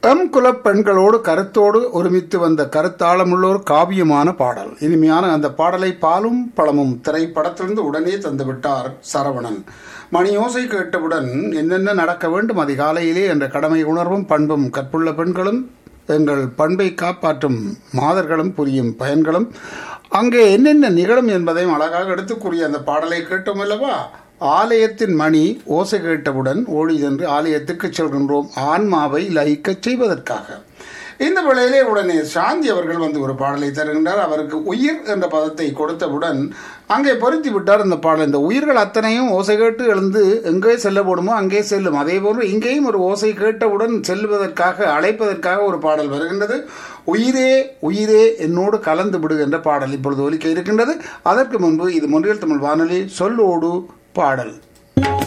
M குலப் பெண்களோடு கருத்தோடு ஒருமித்து வந்த கருத்தாளமுள்ளோர் காவியமான பாடல் இனிமையான அந்த பாடலை பாலும் பழமும் திரைப்படத்திலிருந்து உடனே தந்துவிட்டார் சரவணன் மணியோசை கேட்டவுடன் என்னென்ன நடக்க வேண்டும் அதிகாலையிலே என்ற கடமை உணர்வும் பண்பும் கற்புள்ள பெண்களும் எங்கள் பண்பை காப்பாற்றும் மாதர்களும் புரியும் பயன்களும் அங்கே என்னென்ன நிகழும் என்பதையும் அழகாக எடுத்துக் கூறிய அந்த பாடலை கேட்டோம் அல்லவா ஆலயத்தின் மணி ஓசை கேட்டவுடன் ஓடி சென்று ஆலயத்துக்கு செல்கின்றோம் ஆன்மாவை லயிக்கச் செய்வதற்காக இந்த வேளையிலே உடனே சாந்தி அவர்கள் வந்து ஒரு பாடலை தருகின்றார் அவருக்கு உயிர் என்ற பதத்தை கொடுத்தவுடன் அங்கே பொருத்தி விட்டார் இந்த பாடல் இந்த உயிர்கள் அத்தனையும் ஓசை கேட்டு எழுந்து எங்கே செல்ல போடுமோ அங்கே செல்லும் அதே போன்று இங்கேயும் ஒரு ஓசை கேட்டவுடன் செல்வதற்காக அழைப்பதற்காக ஒரு பாடல் வருகின்றது உயிரே உயிரே என்னோடு கலந்து விடு என்ற பாடல் இப்பொழுது ஒலிக்க இருக்கின்றது அதற்கு முன்பு இது முன்றியல் தமிழ் வானொலி சொல்லோடு பாடல்